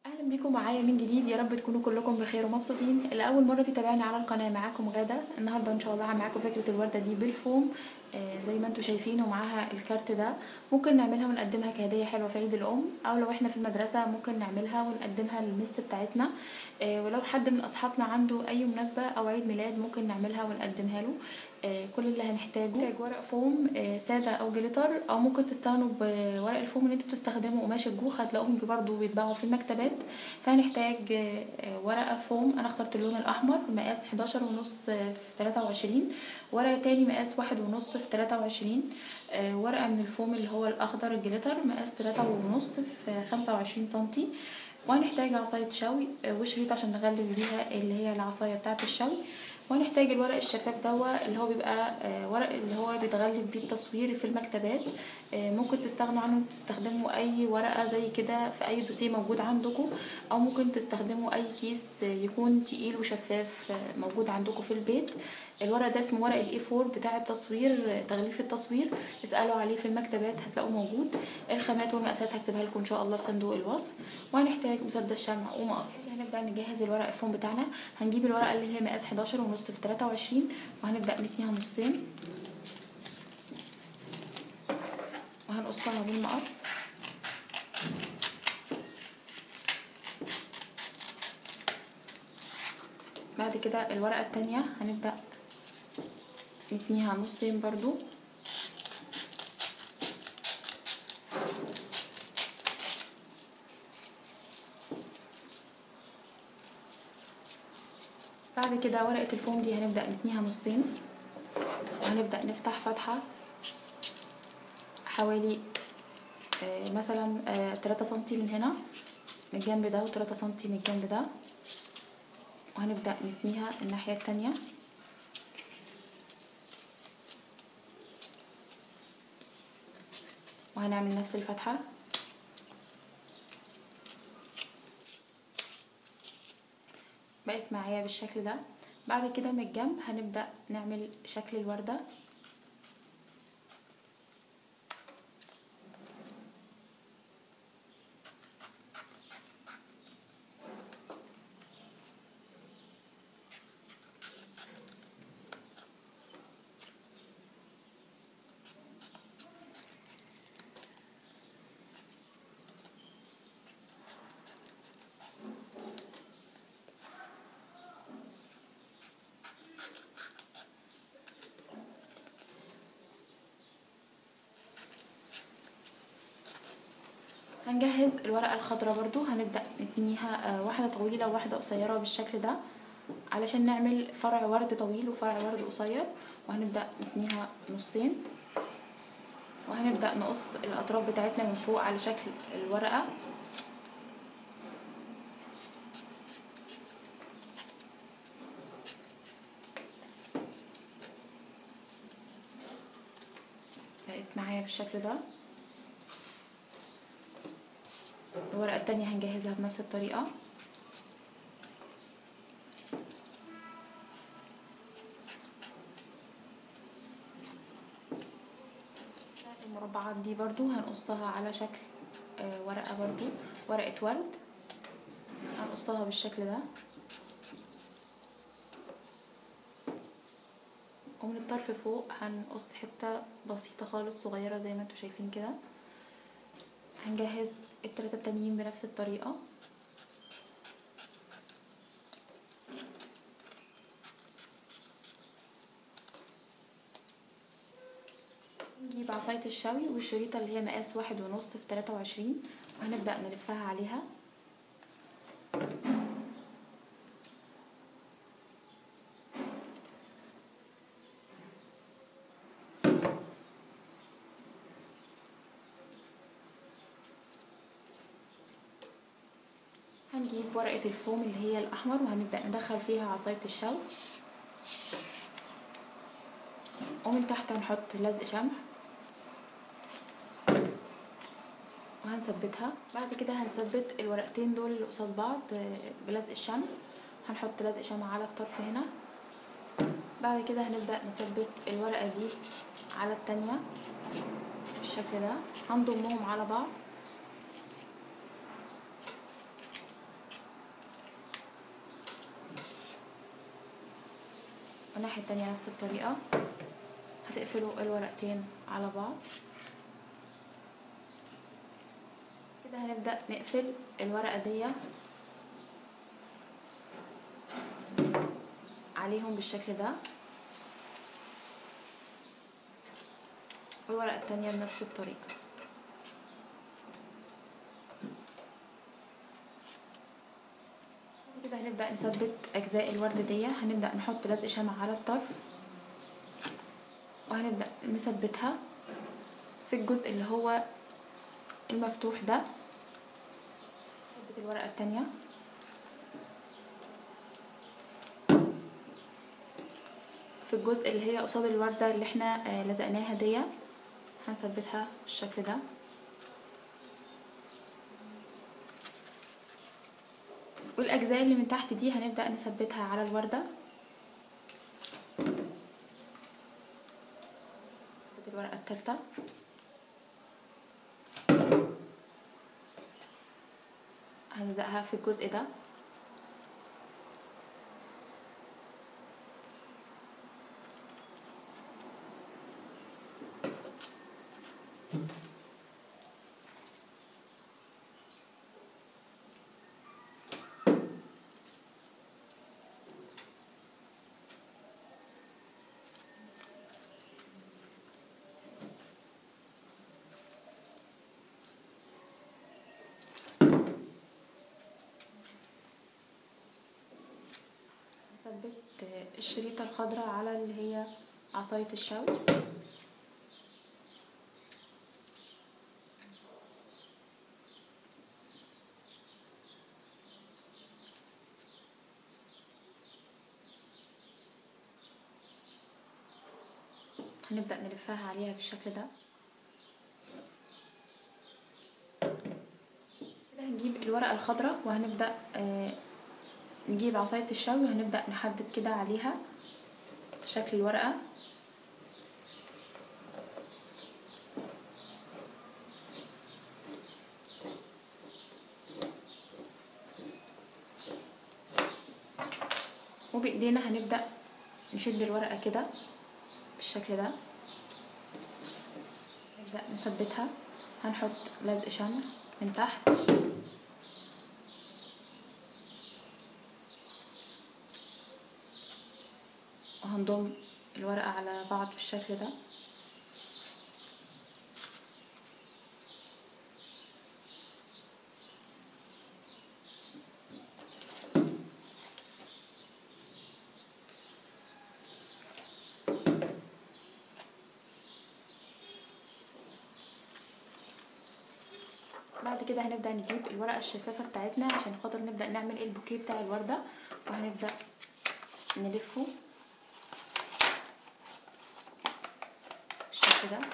اهلا بيكم معايا من جديد يا رب تكونوا كلكم بخير ومبسوطين اللي اول مره بيتابعني على القناه معاكم غاده النهارده ان شاء الله معاكم فكره الورده دي بالفوم آه زي ما انتم شايفين ومعاها الكارت ده ممكن نعملها ونقدمها كهديه حلوه في عيد الام او لو احنا في المدرسه ممكن نعملها ونقدمها للمس بتاعتنا آه ولو حد من اصحابنا عنده اي مناسبه او عيد ميلاد ممكن نعملها ونقدمها له آه كل اللي هنحتاجه محتاج ورق فوم آه ساده او جليتر او ممكن تستغنوا بورق الفوم اللي انتوا بتستخدموا قماش الجوخ هتلاقوهم برضه بيتباعوا في المكتبات فهنحتاج آه ورقه فوم انا اخترت اللون الاحمر مقاس 11 ونص في 23 ورقه تاني مقاس واحد ونص في 23 آه ورقه من الفوم اللي هو الاخضر الجليتر مقاس 3 ونص في 25 سنتي وهنحتاج عصايه شوي آه وشريط عشان نغلف بيها اللي هي العصايه بتاعه الشوي وهنحتاج الورق الشفاف دوا اللي هو بيبقى آه ورق اللي هو بيتغلف بيه التصوير في المكتبات آه ممكن تستغنوا عنه تستخدموا اي ورقه زي كده في اي دوسيه موجود عندكم او ممكن تستخدموا اي كيس يكون تقيل وشفاف موجود عندكم في البيت الورق ده اسمه ورق الاي 4 بتاع التصوير تغليف التصوير اسالوا عليه في المكتبات هتلاقوه موجود الخامات والمقاسات هكتبها لكم ان شاء الله في صندوق الوصف وهنحتاج مسدس شمع ومقص هنبدا نجهز الورق الفوم بتاعنا هنجيب الورقه اللي هي مقاس 11 ونص في 23 وهنبدا نتنيها نصين وهنقصها بالمقص بعد كده الورقة التانية هنبدأ نتنيها نصين برضو بعد كده ورقة الفوم دي هنبدأ نتنيها نصين وهنبدأ نفتح فتحة حوالي آه مثلا آه تلاتة سنتي من هنا من الجنب ده وتلاتة سنتي من الجنب ده وهنبدأ نتنيها الناحية التانية وهنعمل نفس الفتحة بقت معايا بالشكل ده بعد كده من الجنب هنبدأ نعمل شكل الوردة هنجهز الورقة الخضراء برضو هنبدأ نتنيها واحدة طويلة وواحدة قصيرة بالشكل ده علشان نعمل فرع ورد طويل وفرع ورد قصير وهنبدأ نتنيها نصين وهنبدأ نقص الأطراف بتاعتنا من فوق على شكل الورقة بقت معايا بالشكل ده الورقة التانية هنجهزها بنفس الطريقة المربعات دي برضو هنقصها على شكل ورقة برضو ورقة ورد هنقصها بالشكل ده ومن الطرف فوق هنقص حتة بسيطة خالص صغيرة زي ما انتوا شايفين كده هنجهز التلاتة التانيين بنفس الطريقة نجيب عصاية الشوي والشريطة اللي هي مقاس واحد ونص في تلاتة وعشرين وهنبدأ نلفها عليها هنجيب ورقة الفوم اللي هي الأحمر وهنبدأ ندخل فيها عصاية الشوي ومن تحت هنحط لزق شمع وهنثبتها بعد كده هنثبت الورقتين دول اللي قصاد بعض بلزق الشمع هنحط لزق شمع على الطرف هنا بعد كده هنبدأ نثبت الورقة دي على التانية بالشكل ده هنضمهم على بعض والناحية التانية نفس الطريقة هتقفلوا الورقتين على بعض كده هنبدأ نقفل الورقة دي عليهم بالشكل ده والورقة التانية بنفس الطريقة كده هنبدأ نثبت أجزاء الوردة دي هنبدأ نحط لزق شمع على الطرف وهنبدأ نثبتها في الجزء اللي هو المفتوح ده نثبت الورقة التانية في الجزء اللي هي قصاد الوردة اللي احنا لزقناها دي هنثبتها بالشكل ده والأجزاء اللي من تحت دي هنبدأ نثبتها على الوردة الورقة التالتة هنلزقها في الجزء ده هثبت الشريطة الخضراء على اللي هي عصاية الشوي هنبدأ نلفها عليها بالشكل ده كده هنجيب الورقة الخضراء وهنبدأ آه نجيب عصاية الشوي وهنبدأ نحدد كده عليها شكل الورقة وبإيدينا هنبدأ نشد الورقة كده بالشكل ده نبدأ نثبتها هنحط لزق شمع من تحت وهنضم الورقة على بعض بالشكل ده بعد كده هنبدأ نجيب الورقة الشفافة بتاعتنا عشان خاطر نبدأ نعمل البوكيه بتاع الوردة وهنبدأ نلفه بالشكل ده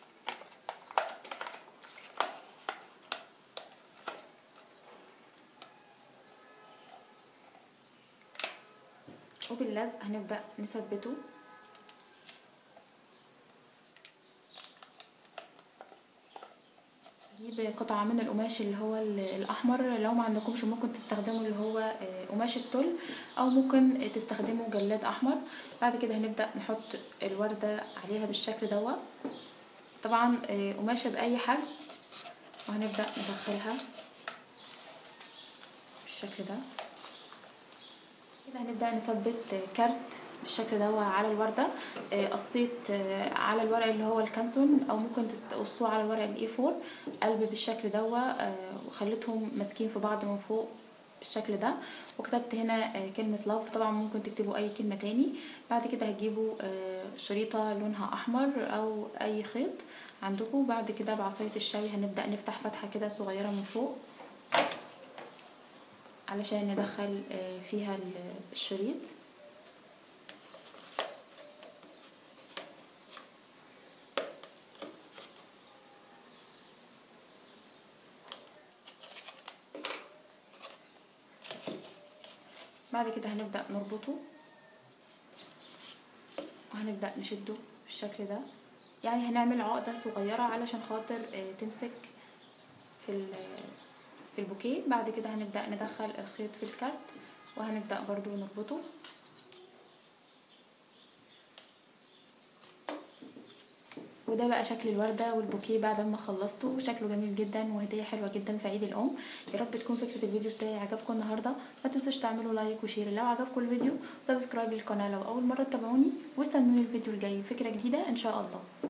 وباللزق هنبدأ نثبته نجيب قطعة من القماش اللي هو الأحمر لو ما عندكمش ممكن تستخدموا اللي هو قماش التل أو ممكن تستخدموا جلاد أحمر بعد كده هنبدأ نحط الوردة عليها بالشكل دوا طبعا قماشة بأي حجم وهنبدأ ندخلها بالشكل ده كده هنبدأ نثبت كارت بالشكل ده على الوردة قصيت على الورق اللي هو الكانسون او ممكن تقصوه على الورق الاي 4 قلب بالشكل ده وخليتهم ماسكين في بعض من فوق بالشكل ده وكتبت هنا كلمة لاف طبعا ممكن تكتبوا اي كلمة تاني بعد كده هتجيبوا شريطة لونها احمر او اي خيط عندكم بعد كده بعصاية الشاي هنبدأ نفتح فتحة كده صغيرة من فوق علشان ندخل فيها الشريط بعد كده هنبدأ نربطه وهنبدأ نشده بالشكل ده يعني هنعمل عقدة صغيرة علشان خاطر تمسك في في البوكيه بعد كده هنبدأ ندخل الخيط في الكارت وهنبدأ برضو نربطه وده بقى شكل الوردة والبوكيه بعد ما خلصته شكله جميل جدا وهدية حلوة جدا في عيد الأم يا رب تكون فكرة الفيديو بتاعي عجبكم النهاردة ما تنسوش تعملوا لايك وشير لو عجبكم الفيديو وسبسكرايب للقناة لو أول مرة تتابعوني واستنوني الفيديو الجاي فكرة جديدة إن شاء الله